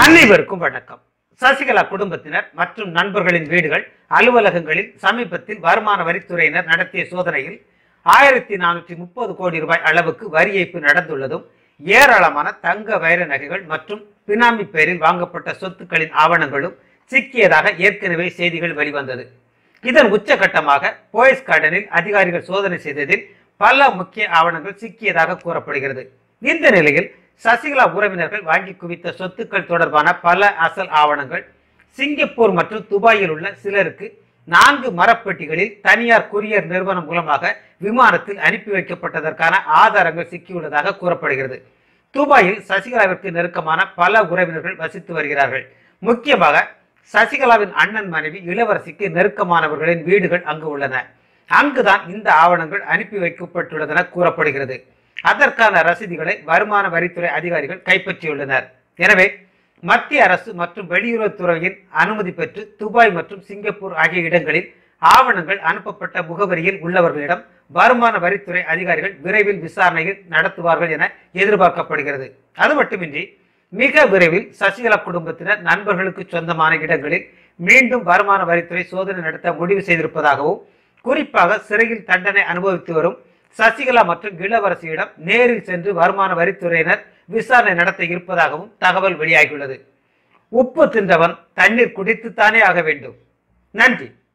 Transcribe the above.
அனைவருக்கும் வணக்கம் சசிகலா குடும்பத்தினர் மற்றும் நண்பர்களின் வீடுகள் அலுவலகங்களில் சமீபத்தில் வருமான வரித்துறையினர் நடத்திய சோதனையில் ஆயிரத்தி நானூற்றி முப்பது கோடி ரூபாய் அளவுக்கு வரி ஏய்ப்பு நடந்துள்ளதும் ஏராளமான தங்க வைர நகைகள் மற்றும் பினாமி பெயரில் வாங்கப்பட்ட சொத்துக்களின் ஆவணங்களும் சிக்கியதாக ஏற்கனவே செய்திகள் வெளிவந்தது இதன் உச்சகட்டமாக போயஸ் கார்டனில் அதிகாரிகள் சோதனை செய்ததில் பல முக்கிய ஆவணங்கள் சிக்கியதாக கூறப்படுகிறது இந்த நிலையில் சசிகலா உறவினர்கள் வாங்கி குவித்த சொத்துக்கள் தொடர்பான பல அசல் ஆவணங்கள் சிங்கப்பூர் மற்றும் துபாயில் உள்ள சிலருக்கு நான்கு மரப்பெட்டிகளில் தனியார் கூரியர் நிறுவனம் மூலமாக விமானத்தில் அனுப்பி வைக்கப்பட்டதற்கான ஆதாரங்கள் சிக்கியுள்ளதாக கூறப்படுகிறது துபாயில் சசிகலாவிற்கு நெருக்கமான பல உறவினர்கள் வசித்து வருகிறார்கள் முக்கியமாக சசிகலாவின் அண்ணன் மனைவி இளவரசிக்கு நெருக்கமானவர்களின் வீடுகள் அங்கு உள்ளன அங்குதான் இந்த ஆவணங்கள் அனுப்பி வைக்கப்பட்டுள்ளதென கூறப்படுகிறது அதற்கான ரசீதுகளை வருமான வரித்துறை அதிகாரிகள் கைப்பற்றியுள்ளனர் எனவே மத்திய அரசு மற்றும் வெளியுறவுத்துறையின் அனுமதி பெற்று துபாய் மற்றும் சிங்கப்பூர் ஆகிய இடங்களில் ஆவணங்கள் அனுப்பப்பட்ட முகவரியில் உள்ளவர்களிடம் வருமான வரித்துறை அதிகாரிகள் விரைவில் விசாரணையில் நடத்துவார்கள் என எதிர்பார்க்கப்படுகிறது அது மட்டுமின்றி மிக விரைவில் சசிகலா குடும்பத்தினர் நண்பர்களுக்கு சொந்தமான இடங்களில் மீண்டும் வருமான வரித்துறை சோதனை நடத்த முடிவு செய்திருப்பதாகவும் குறிப்பாக சிறையில் தண்டனை அனுபவித்து வரும் சசிகலா மற்றும் இளவரசியிடம் நேரில் சென்று வருமான வரித்துறையினர் விசாரணை நடத்த இருப்பதாகவும் தகவல் வெளியாகியுள்ளது உப்பு தின்றவன் தண்ணீர் குடித்துத்தானே ஆக வேண்டும் நன்றி